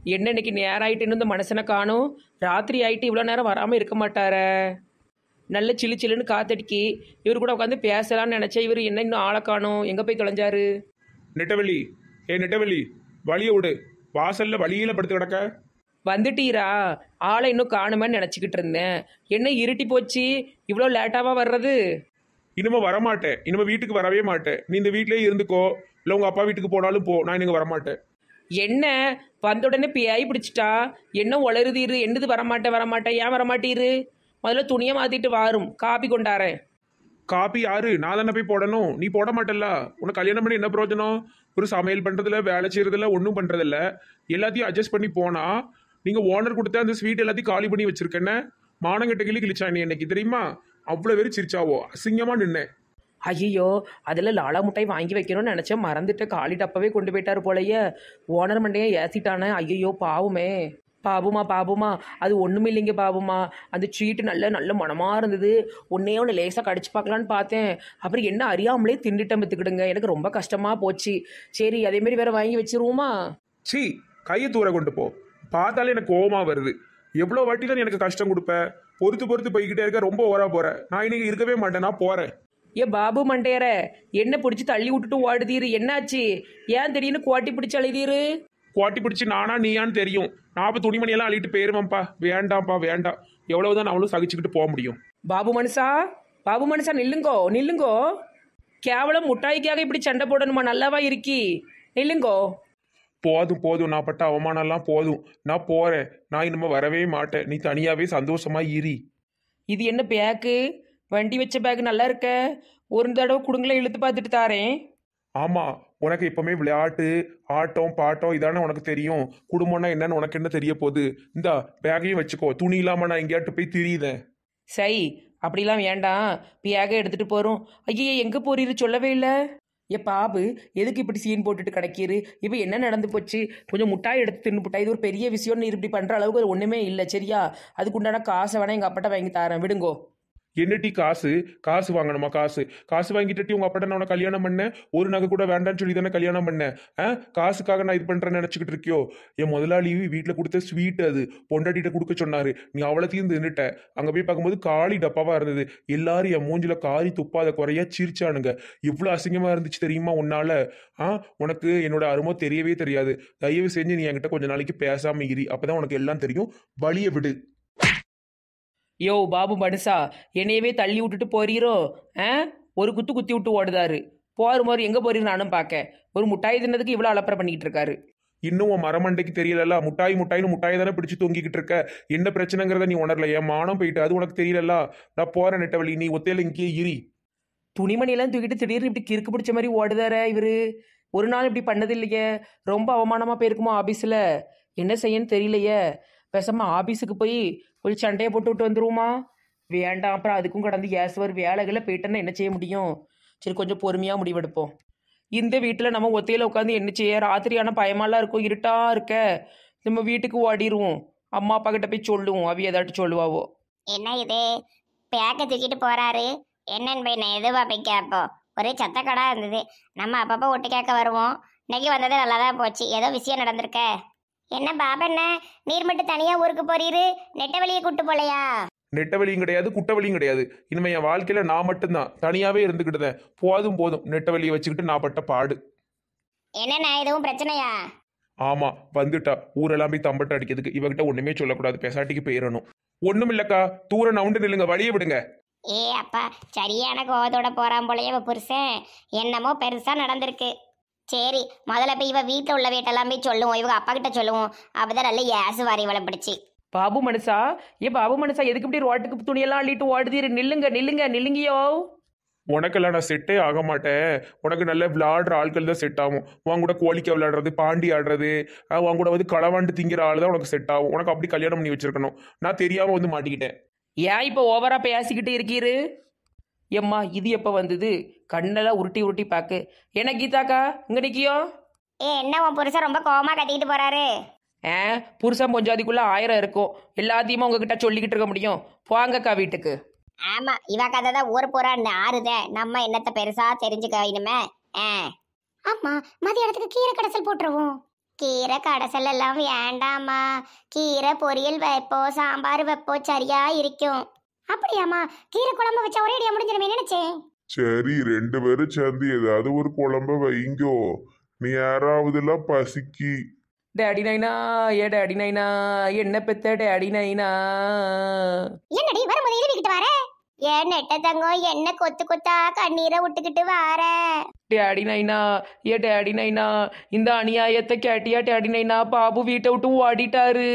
என்ன இன்னைக்கு நேரம் ஆயிட்டு இன்னும் இந்த மனுஷனை காணும் ராத்திரி ஆயிட்டு இவ்வளோ நேரம் வராமல் இருக்க மாட்டாரே நல்ல சிலு சிலுன்னு காத்தடிக்கி இவர் கூட உட்காந்து பேசலாம்னு நினச்சா இவர் என்ன இன்னும் ஆளை காணும் எங்கே போய் தொலைஞ்சாரு நெட்டவெளி ஏ நெட்டவெளி வழிய விடு வாசல்ல வழியில படுத்து கிடக்க வந்துட்டீரா ஆளை இன்னும் காணுமேன்னு நினச்சிக்கிட்டு இருந்தேன் என்ன இருட்டி போச்சு இவ்வளோ லேட்டாவா வர்றது இனிமே வரமாட்டேன் இனிமே வீட்டுக்கு வரவே மாட்டேன் நீ இந்த வீட்லயே இருந்துக்கோ இல்ல உங்க அப்பா வீட்டுக்கு போனாலும் போ நான் இங்க வரமாட்டேன் என்ன வந்த உடனே பியாய் பிடிச்சிட்டா என்ன உளருதீரு என்னது வரமாட்டேன் வரமாட்டேன் ஏன் வரமாட்டீரு முதல்ல துணியை மாத்திட்டு வாரும் காப்பி கொண்டாரேன் காப்பி யாரு நான் தானே போய் போடணும் நீ போட மாட்டல்ல உனக்கு கல்யாணம் பண்ணி என்ன பிரயோஜனம் ஒரு சமையல் பண்றதுல வேலை செய்யறதுல ஒன்றும் பண்றதில்ல எல்லாத்தையும் அட்ஜஸ்ட் பண்ணி போனா நீங்க ஓனர் கொடுத்த அந்த ஸ்வீட் எல்லாத்தையும் காலி பண்ணி வச்சிருக்கேன்னு மானங்கட்ட கிளி கிழிச்சா நீ இன்னைக்கு தெரியுமா அவ்வளோ பேர் சிரிச்சாவோ அசிங்கமா நின்னேன் ஐயோ அதில் லாலா முட்டாய் வாங்கி வைக்கணும்னு நினச்சேன் மறந்துட்டு காலி டப்பாவே கொண்டு போயிட்டாரு போலயே ஓனர் மண்டையை ஏசிட்டானே ஐயோ பாவுமே பாபுமா பாபுமா அது ஒன்றுமே இல்லைங்க பாபுமா அந்த சீட்டு நல்ல நல்ல மனமாக இருந்தது ஒன்னே ஒன்று லேசாக கடிச்சு பார்க்கலான்னு பார்த்தேன் அப்புறம் என்ன அறியாமலே திண்டுட்டம் வித்துக்கிடுங்க எனக்கு ரொம்ப கஷ்டமாக போச்சு சரி அதேமாரி வேற வாங்கி வச்சிருவோமா சீ கையை தூர கொண்டு போ பார்த்தாலே எனக்கு கோவமா வருது எவ்வளோ வாட்டி தான் நீ எனக்கு கஷ்டம் கொடுப்ப பொறுத்து பொறுத்து போய்கிட்டே இருக்க ரொம்ப ஓரா போற நான் இன்னைக்கு இருக்கவே மாட்டேன் நான் போறேன் ஏ பாபு மண்டையர என்ன பிடிச்சி தள்ளி விட்டுட்டு ஓடுதீரு என்னாச்சு ஏன் திடீர்னு கோட்டி பிடிச்சி அழுதீரு குவாட்டி பிடிச்சி நானா நீயான்னு தெரியும் நான் இப்போ துணிமணியெல்லாம் அள்ளிட்டு போயிருவேன்ப்பா வேண்டாம்ப்பா வேண்டாம் எவ்வளவுதான் அவளும் சகிச்சுக்கிட்டு போக முடியும் பாபு மனுஷா பாபு மனுஷா நில்லுங்கோ நில்லுங்கோ கேவலம் முட்டாய்க்காக இப்படி சண்டை போடணுமா நல்லாவா இருக்கி நில்லுங்கோ போதும் போதும் நான் பட்ட அவமானம்லாம் போதும் நான் போறேன் நான் இனிமே வரவே மாட்டேன் நீ தனியாவே சந்தோஷமா இரி இது என்ன பேக்கு வண்டி வச்ச பேக் நல்லா இருக்க ஒரு தடவை குடுங்கள இழுத்து பார்த்துட்டு தாரேன் ஆமா உனக்கு எப்பவுமே விளையாட்டு ஆட்டம் பாட்டம் இதானே உனக்கு தெரியும் குடும்பம்னா என்னன்னு உனக்கு என்ன தெரிய போகுது இந்த பேக்கையும் வச்சுக்கோ துணி இல்லாம நான் எங்கேயாட்டு போய் திரியுதேன் சரி அப்படிலாம் வேண்டாம் பேக்கை எடுத்துட்டு போகிறோம் ஐயே எங்கே போறீரு சொல்லவே இல்லை ஏ பாபு எதுக்கு இப்படி சீன் போட்டுட்டு கிடைக்கிரு இப்போ என்ன நடந்து போச்சு கொஞ்சம் முட்டாய் எடுத்து தின்னு புட்டா இது ஒரு பெரிய விஷயம் நீ இப்படி பண்ணுற அளவுக்கு அது ஒன்றுமே இல்லை சரியா அதுக்கு உண்டான காசை வேணா எங்கள் அப்பாட்ட வாங்கி தரேன் விடுங்கோ என்னட்டி காசு காசு வாங்கணுமா காசு காசு வாங்கிட்டு உங்க அப்பட்ட நான் உனக்கு கல்யாணம் பண்ணேன் ஒரு நகை கூட வேண்டாம்னு சொல்லி தானே கல்யாணம் பண்ணேன் ஆ காசுக்காக நான் இது பண்றேன்னு நினைச்சுக்கிட்டு இருக்கியோ என் முதலாளி வீட்டில் கொடுத்த ஸ்வீட் அது பொண்டாட்டிட்ட கொடுக்க சொன்னாரு நீ அவ்வளோத்தையும் தின்னுட்ட அங்க போய் பார்க்கும்போது காளி டப்பாவா இருந்தது எல்லாரும் என் மூஞ்சில காரி துப்பாத குறையா சிரிச்சானுங்க இவ்வளோ அசிங்கமா இருந்துச்சு தெரியுமா உன்னால ஆ உனக்கு என்னோட அருமோ தெரியவே தெரியாது தயவு செஞ்சு நீ என்கிட்ட கொஞ்ச நாளைக்கு பேசாம இரி அப்பதான் உனக்கு எல்லாம் தெரியும் வழிய விடு யோ பாபு மனுஷா என்னையவே தள்ளி விட்டுட்டு போறீரோ ஆ ஒரு குத்து குத்தி விட்டு ஓடுதாரு போகிற மாதிரி எங்கே போறீரு நானும் பார்க்க ஒரு முட்டாய் தின்னதுக்கு இவ்வளோ அலப்பறை பண்ணிக்கிட்டு இருக்காரு இன்னும் உன் மரமண்டைக்கு தெரியலல்ல முட்டாய் முட்டாய்னு முட்டாய் தானே பிடிச்சு தொங்கிக்கிட்டு இருக்க என்ன பிரச்சனைங்கிறத நீ உணரல என் மானம் போயிட்டு அது உனக்கு தெரியலல்ல நான் போறேன் நெட்டவழி நீ ஒத்தையில இங்கேயே இரி துணிமணியெல்லாம் தூக்கிட்டு திடீர்னு இப்படி கிறுக்கு பிடிச்ச மாதிரி ஓடுதாரே இவரு ஒரு நாள் இப்படி பண்ணது இல்லையே ரொம்ப அவமானமா போயிருக்குமோ ஆபீஸ்ல என்ன செய்யன்னு தெரியலையே பேசாம ஆபீஸுக்கு போய் கொஞ்சம் சண்டையை போட்டு விட்டு வந்துருவோமா வேண்டாம் அப்புறம் அதுக்கும் கடந்து ஏசுவர் வேலைகளை போயிட்டேன்னா என்ன செய்ய முடியும் சரி கொஞ்சம் பொறுமையா முடிவெடுப்போம் இந்த வீட்டில் நம்ம ஒத்தையில உட்காந்து என்ன செய்ய ராத்திரியான பயமாலாம் இருக்கும் இருட்டா இருக்க நம்ம வீட்டுக்கு ஓடிடுவோம் அம்மா அப்பா கிட்ட போய் சொல்லுவோம் அவி ஏதாட்டும் சொல்லுவாவோ என்ன இது பேக்க தூக்கிட்டு போறாரு என்னன்னு போய் நான் எதுவா போய் கேட்போம் ஒரே சத்தக்கடா இருந்தது நம்ம அப்பப்போ ஒட்டு கேட்க வருவோம் இன்னைக்கு வந்தது நல்லா தான் போச்சு ஏதோ விஷயம் நடந்திருக்க என்ன பாபா என்ன நீர் மட்டும் தனியா ஊருக்கு போறீரு நெட்ட வழியை கூட்டு போலையா நெட்டவழியும் கிடையாது குட்டவழியும் கிடையாது இனிமே என் வாழ்க்கையில நான் மட்டும்தான் தனியாவே இருந்துக்கிட்டுதேன் போதும் போதும் நெட்டவழியை வச்சுக்கிட்டு நான் பட்ட பாடு என்னண்ணா எதுவும் பிரச்சனையா ஆமா வந்துட்டா ஊரெல்லாம் போய் தம்பட்ட அடிக்கிறதுக்கு இவகிட்ட ஒண்ணுமே சொல்லக்கூடாது பெசாட்டிக்கு போயிடணும் ஒண்ணும் இல்லக்கா தூர நவுண்டு நில்லுங்க வழிய விடுங்க ஏ அப்பா சரியான கோவத்தோட போறான் போலயே இவ புருஷன் என்னமோ பெருசா நடந்திருக்கு சரி முதல்ல போய் இவ வீட்டில் உள்ள வீட்டெல்லாம் போய் சொல்லுவோம் இவங்க அப்பா கிட்ட சொல்லுவோம் அப்பதான் நல்ல ஏசு வாரி இவளை பிடிச்சி பாபு மனுஷா ஏ பாபு மனுஷா எதுக்கு இப்படி ரோட்டுக்கு துணியெல்லாம் அள்ளிட்டு ஓடுதீரு நில்லுங்க நில்லுங்க நில்லுங்கயோ உனக்கெல்லாம் நான் செட்டே ஆக மாட்டேன் உனக்கு நல்ல விளையாடுற ஆட்கள் தான் செட் ஆகும் உன் கூட கோழிக்க விளையாடுறது பாண்டி ஆடுறது அஹ் உன் கூட வந்து களவாண்டு திங்கிற ஆள் தான் உனக்கு செட் ஆகும் உனக்கு அப்படி கல்யாணம் பண்ணி வச்சிருக்கணும் நான் தெரியாம வந்து மாட்டிக்கிட்டேன் ஏன் இப்போ ஓவரா பேசிக்கிட்டு இருக்கீரு எம்மா இது எப்போ வந்தது கண்ணெல்லாம் உருட்டி உருட்டி பாக்கு என்ன கீதாக்கா இங்க நிக்கியோ ஏ என்ன உன் புருஷன் ரொம்ப கோவமா கத்திக்கிட்டு போறாரு ஆ புருஷன் பொஞ்சாதிக்குள்ள ஆயிரம் இருக்கும் எல்லாத்தையுமே உங்ககிட்ட சொல்லிக்கிட்டு இருக்க முடியும் போங்கக்கா வீட்டுக்கு ஆமா இவ கதை தான் ஊர் பூரா ஆறுதே நம்ம என்னத்த பெருசா தெரிஞ்சுக்க இனிமே ஆ ஆமா மதிய இடத்துக்கு கீரை கடைசல் போட்டுருவோம் கீரை கடைசல் எல்லாம் வேண்டாமா கீரை பொரியல் வைப்போம் சாம்பார் வைப்போம் சரியா இருக்கும் அப்படியாம்மா கீரை குழம்பு வச்சா ஒரே அடியா முடிஞ்சிருமே நினைச்சேன் சரி ரெண்டு பேரும் சேர்ந்து ஏதாவது ஒரு குழம்ப வைங்கோ நீ யாராவதுலாம் பசிக்கி டேடி நைனா ஏ டேடி நைனா என்ன பெத்த டேடி நைனா என்னடி வரும்போது இழுவிக்கிட்டு வர ஏன் நெட்ட தங்கம் என்ன கொத்து கொத்தா கண்ணீரை விட்டுக்கிட்டு வார டேடி நைனா ஏ டேடி நைனா இந்த அநியாயத்தை கேட்டியா டேடி நைனா பாபு வீட்டை விட்டு ஓடிட்டாரு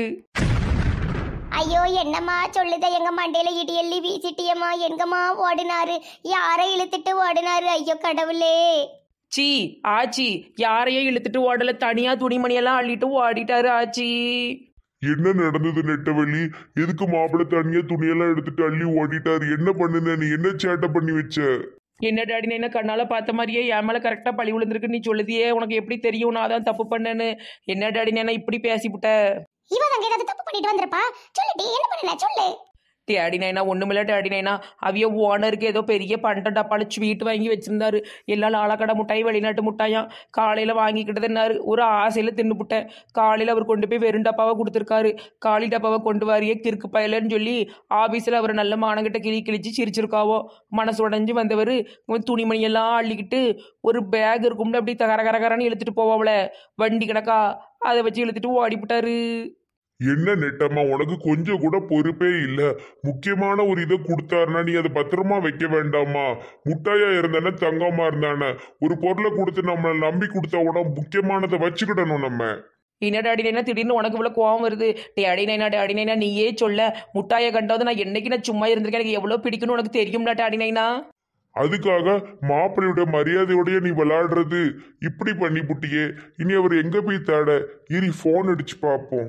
ஐயோ என்னம்மா சொல்லுத எங்க மண்டையில இடி எள்ளி வீசிட்டியம்மா எங்கம்மா ஓடினாரு யாரை இழுத்துட்டு ஓடினாரு ஐயோ கடவுளே சீ ஆச்சி யாரையும் இழுத்துட்டு ஓடல தனியா துணிமணியெல்லாம் அள்ளிட்டு ஓடிட்டாரு ஆச்சி என்ன நடந்தது நெட்டவள்ளி எதுக்கு மாப்பிள்ளை தனியா துணியெல்லாம் எடுத்துட்டு அள்ளி ஓடிட்டாரு என்ன பண்ணுன நீ என்ன சேட்டை பண்ணி வச்ச என்ன டேடி நைனா கண்ணால பார்த்த மாதிரியே என் மேல கரெக்டா பழி விழுந்திருக்கு நீ சொல்லுதியே உனக்கு எப்படி தெரியும் நான் தான் தப்பு பண்ணேன்னு என்ன டேடி நைனா இப்படி பேசிவிட்ட இவ அங்க ஏதாவது தப்பு பண்ணிட்டு வந்திருப்பா சொல்லுடி என்ன பண்ணல சொல்லு டேடி நைனா ஒண்ணுமில்ல டேடி நைனா அவிய ஓனருக்கு ஏதோ பெரிய பண்ட டப்பால ஸ்வீட் வாங்கி வச்சிருந்தாரு எல்லாம் லாலக்கடை முட்டாய் வெளிநாட்டு முட்டாயாம் காலையில வாங்கிக்கிட்டதுன்னாரு ஒரு ஆசையில தின்னுபுட்டேன் காலையில அவர் கொண்டு போய் வெறும் டப்பாவை கொடுத்துருக்காரு காலி டப்பாவை கொண்டு வாரியே கிறுக்கு பயலன்னு சொல்லி ஆபீஸ்ல அவர் நல்ல மானங்கிட்ட கிளி கிழிச்சு சிரிச்சிருக்காவோ மனசு உடஞ்சு வந்தவர் துணிமணியெல்லாம் அள்ளிக்கிட்டு ஒரு பேக் இருக்கும்ல அப்படி கர கர கரன்னு இழுத்துட்டு போவாவுல வண்டி கிடக்கா அதை வச்சு இழுத்துட்டு ஓடிப்புட்டாரு என்ன நெட்டம்மா உனக்கு கொஞ்சம் கூட பொறுப்பே இல்ல முக்கியமான ஒரு இதை கொடுத்தாருன்னா நீ அதை பத்திரமா வைக்க வேண்டாமா முட்டாயா இருந்தானே தங்கமா இருந்தானே ஒரு பொருளை கொடுத்து நம்மளை நம்பி கொடுத்தா உடனே முக்கியமானதை வச்சுக்கிடணும் நம்ம என்ன டாடி நைனா திடீர்னு உனக்கு இவ்வளோ கோவம் வருது டேடி நைனா டாடி நைனா நீயே சொல்ல முட்டாயை கண்டாவது நான் என்னைக்கு நான் சும்மா இருந்திருக்கேன் எனக்கு எவ்வளோ பிடிக்கும்னு உனக்கு தெரியும்ல டாடி நைனா அதுக்காக மாப்பிள்ளையோட மரியாதையோடய நீ விளையாடுறது இப்படி பண்ணி புட்டியே இனி அவர் எங்க போய் தேட இனி ஃபோன் அடிச்சு பார்ப்போம்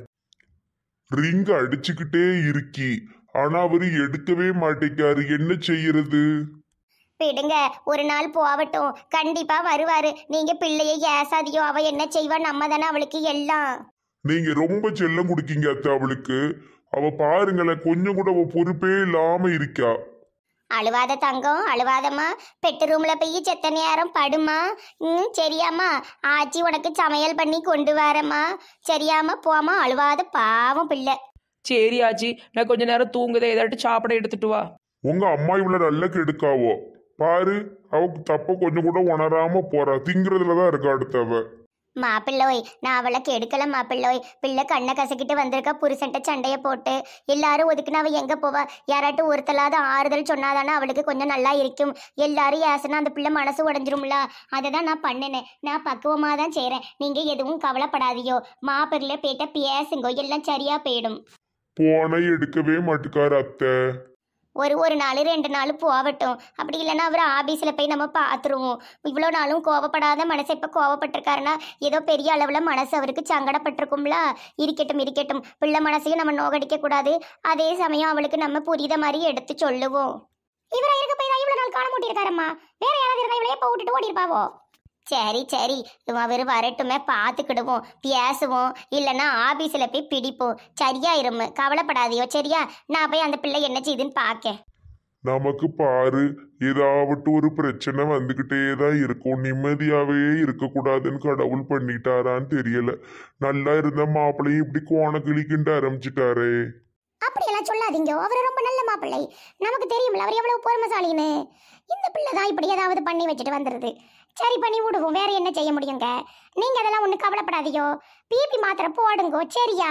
ரிங் அடிச்சுக்கிட்டே இருக்கி ஆனா அவரு எடுக்கவே மாட்டேங்காரு என்ன செய்யறது விடுங்க ஒரு நாள் போகட்டும் கண்டிப்பா வருவாரு நீங்க பிள்ளையை ஏசாதியோ அவ என்ன செய்வா நம்ம தானே அவளுக்கு எல்லாம் நீங்க ரொம்ப செல்லம் கொடுக்கீங்க அத்தை அவளுக்கு அவ பாருங்களேன் கொஞ்சம் கூட அவ பொறுப்பே இல்லாம இருக்கா அழுவாத தங்கம் அழுவாதம்மா பெட்டு ரூம்ல போய் செத்த நேரம் படுமா ம் சரியாம்மா ஆச்சி உனக்கு சமையல் பண்ணி கொண்டு வரம்மா சரியாம்மா போமா அழுவாத பாவம் பிள்ளை சரி ஆச்சி நான் கொஞ்ச நேரம் தூங்குதே ஏதாட்டும் சாப்பிட எடுத்துட்டு வா உங்க அம்மா இவ்வளவு நல்ல கெடுக்காவோ பாரு அவ தப்ப கொஞ்சம் கூட உணராம போறா திங்கிறதுலதான் இருக்கா அடுத்தவ மாப்பிள்ளோய் நான் அவளை கெடுக்கல மாப்பிள்ளோய் பிள்ளை கண்ணை கசக்கிட்டு வந்திருக்கா புருஷன்ட்ட சண்டைய போட்டு எல்லாரும் ஒதுக்குனா அவ எங்க போவா யாராட்டும் ஒருத்தலாத ஆறுதல் சொன்னாதானே அவளுக்கு கொஞ்சம் நல்லா இருக்கும் எல்லாரும் ஏசனா அந்த பிள்ளை மனசு உடஞ்சிரும்ல அதை தான் நான் பண்ணினேன் நான் பக்குவமா தான் செய்றேன் நீங்க எதுவும் கவலைப்படாதீயோ மாப்பிள்ளை பேட்ட பேசுங்கோ எல்லாம் சரியா போயிடும் போனை எடுக்கவே மாட்டுக்காரு அத்தை ஒரு ஒரு நாள் ரெண்டு நாள் போகட்டும் அப்படி இல்லைன்னா அவர் ஆபீஸில் போய் நம்ம பார்த்துருவோம் இவ்வளோ நாளும் கோவப்படாத மனசு இப்போ கோவப்பட்டிருக்காருன்னா ஏதோ பெரிய அளவில் மனசு அவருக்கு சங்கடப்பட்டிருக்கும்ல இருக்கட்டும் இருக்கட்டும் பிள்ளை மனசையும் நம்ம நோகடிக்க கூடாது அதே சமயம் அவளுக்கு நம்ம புரியுத மாதிரி எடுத்து சொல்லுவோம் இவரை இருக்க போய் தான் இவ்வளோ நாள் காண மாட்டிருக்காரம்மா வேற யாராவது இருக்கா இவளையே போட்டுட்டு ஓடிருப்பாவோ சரி சரி அவர் வரட்டுமே பார்த்துக்கிடுவோம் பேசுவோம் இல்லைன்னா ஆபீஸில் போய் பிடிப்போம் சரியா இருமு கவலைப்படாதியோ சரியா நான் போய் அந்த பிள்ளை என்ன செய்யுதுன்னு பார்க்கேன் நமக்கு பாரு ஏதாவது ஒரு பிரச்சனை வந்துகிட்டே தான் இருக்கும் நிம்மதியாவே இருக்கக்கூடாதுன்னு கடவுள் பண்ணிட்டாரான்னு தெரியல நல்லா இருந்த மாப்பிள்ளையும் இப்படி கோண கிளிக்கிண்டு ஆரம்பிச்சிட்டாரே அப்படியெல்லாம் சொல்லாதீங்க அவர் ரொம்ப நல்ல மாப்பிள்ளை நமக்கு தெரியும்ல அவர் எவ்வளவு பொறுமைசாலின்னு இந்த பிள்ளை தான் இப்படி ஏதாவது பண்ணி வச்சுட்டு வந்துடுது சரி பண்ணி விடுவோம் வேற என்ன செய்ய முடியுங்க நீங்க அதெல்லாம் ஒண்ணு கவலைப்படாதீயோ பிபி மாத்திரை போடுங்கோ சரியா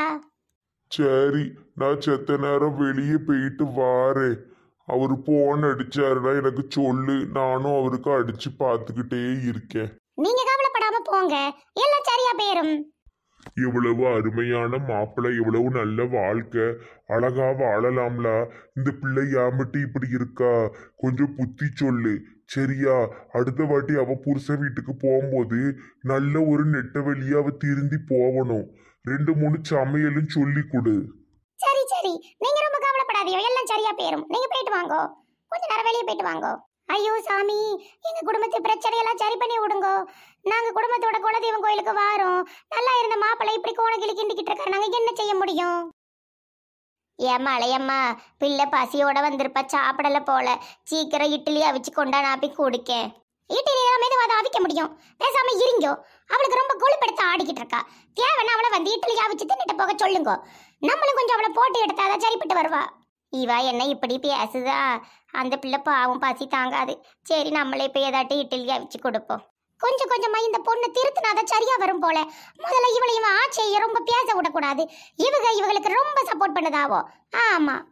சரி நான் செத்த நேரம் வெளியே போயிட்டு வாரேன் அவர் போன் அடிச்சாருன்னா எனக்கு சொல்லு நானும் அவருக்கு அடிச்சு பார்த்துக்கிட்டே இருக்கேன் நீங்க கவலைப்படாம போங்க எல்லாம் சரியா போயிரும் எவ்வளவு அருமையான மாப்பிள்ளை எவ்வளவு நல்ல வாழ்க்கை அழகா வாழலாம்ல இந்த பிள்ளை யாமட்டி இப்படி இருக்கா கொஞ்சம் புத்தி சொல்லு சரியா அடுத்த வாட்டி அவ புருஷன் வீட்டுக்கு போகும்போது நல்ல ஒரு நெட்ட வழியா அவ திருந்தி போகணும் ரெண்டு மூணு சமையலும் சொல்லி கொடு சரி சரி நீங்க ரொம்ப கவலைப்படாதீங்க எல்லாம் சரியா போயிரும் நீங்க போயிட்டு வாங்கோ கொஞ்ச நேரம் வெளியே போயிட்டு வாங்கோ ஐயோ சாமி எங்க குடும்பத்து பிரச்சனையெல்லாம் சரி பண்ணி விடுங்கோ நாங்க குடும்பத்தோட குலதெய்வம் கோயிலுக்கு வாரோம் நல்லா இருந்த மாப்பிள்ளை இப்படி கோணகிளி கிண்டிக்கிட்டு இருக்காரு நாங்க என்ன செய்ய முடியும் ஏம்மா அலையம்மா பிள்ளை பசியோட வந்திருப்பா சாப்பிடல போல சீக்கிரம் இட்லி அவிச்சு கொண்டா நான் போய் குடிக்கேன் இட்லி எல்லாம் மெதுவாக அவிக்க முடியும் பேசாம இருங்கோ அவளுக்கு ரொம்ப கொழுப்பெடுத்து ஆடிக்கிட்டு இருக்கா தேவைன்னா அவளை வந்து இட்லியா வச்சு தின்னுட்டு போக சொல்லுங்க நம்மளும் கொஞ்சம் அவளை போட்டு எடுத்தாதான் சரிப்பட்டு வருவா இவா என்ன இப்படி பேசுதா அந்த பிள்ளை பாவம் பசி தாங்காது சரி நம்மளே போய் ஏதாட்டி இட்லியா வச்சு கொடுப்போம் கொஞ்சம் கொஞ்சமா இந்த பொண்ணு திருத்தினாதான் சரியா வரும் போல முதல்ல இவளை இவன் ஆச்சைய ரொம்ப பேச விடக்கூடாது இவங்க இவங்களுக்கு ரொம்ப சப்போர்ட் பண்ணுதாவோ ஆமா